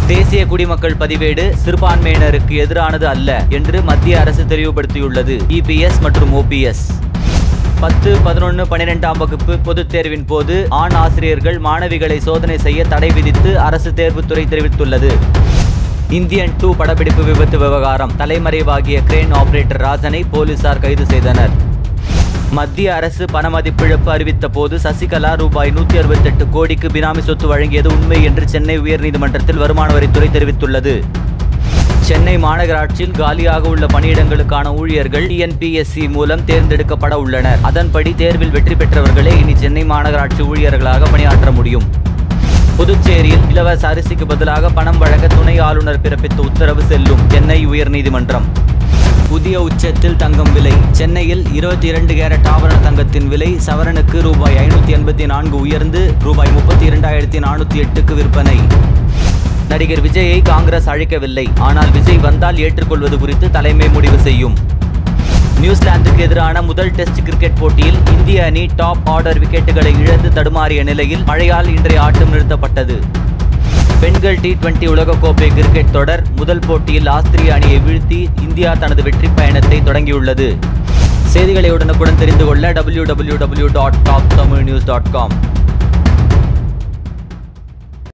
தேசிய குடிமக்கள் பதிவேடு சிறுபான்மையினருக்கு எதிரானது அல்ல என்று மத்திய அரசு தெளிவுபடுத்தியுள்ளது இபிஎஸ் மற்றும் ஓபிஎஸ் பத்து பதினொன்று பன்னிரெண்டாம் வகுப்பு பொதுத் தேர்வின் போது ஆண் ஆசிரியர்கள் மாணவிகளை சோதனை செய்ய தடை விதித்து அரசு தேர்வுத்துறை தெரிவித்துள்ளது இந்தியன் டூ படப்பிடிப்பு விபத்து விவகாரம் தலைமறைவாகிய கிரேன் ஆபரேட்டர் ராஜனை போலீசார் கைது செய்தனர் மத்திய அரசு பணமதிப்பிழப்பு அறிவித்த போது சசிகலா ரூபாய் நூற்றி அறுபத்தெட்டு கோடிக்கு பினாமி சொத்து வழங்கியது உண்மை என்று சென்னை உயர்நீதிமன்றத்தில் வருமான வரித்துறை தெரிவித்துள்ளது சென்னை மாநகராட்சியில் காலியாக உள்ள பணியிடங்களுக்கான ஊழியர்கள் டிஎன்பிஎஸ்சி மூலம் தேர்ந்தெடுக்கப்பட உள்ளனர் அதன்படி தேர்வில் வெற்றி பெற்றவர்களே இனி சென்னை மாநகராட்சி ஊழியர்களாக பணியாற்ற முடியும் புதுச்சேரியில் இலவச அரிசிக்கு பதிலாக பணம் வழங்க துணை ஆளுநர் பிறப்பித்த உத்தரவு செல்லும் சென்னை உயர்நீதிமன்றம் புதிய உச்சத்தில் தங்கம் விலை சென்னையில் இருபத்தி இரண்டு கேரட் ஆபரண தங்கத்தின் விலை சவரனுக்கு ரூபாய் ஐநூற்றி எண்பத்தி நான்கு உயர்ந்து ரூபாய் முப்பத்தி இரண்டாயிரத்தி நானூற்றி எட்டுக்கு விற்பனை நடிகர் விஜயை காங்கிரஸ் அழைக்கவில்லை ஆனால் விஜய் வந்தால் ஏற்றுக்கொள்வது குறித்து தலைமை முடிவு செய்யும் நியூசிலாந்துக்கு எதிரான முதல் டெஸ்ட் கிரிக்கெட் போட்டியில் இந்திய அணி டாப் ஆர்டர் விக்கெட்டுகளை இழந்து தடுமாறிய நிலையில் மழையால் இன்றைய ஆட்டம் நிறுத்தப்பட்டது பெண்கள் டி டுவெண்டி உலகக்கோப்பை கிரிக்கெட் தொடர் முதல் போட்டியில் ஆஸ்திரிய அணியை வீழ்த்தி இந்தியா தனது வெற்றி பயணத்தை தொடங்கியுள்ளது செய்திகளை உடனுக்குடன் தெரிந்து கொள்ள www.toptamilnews.com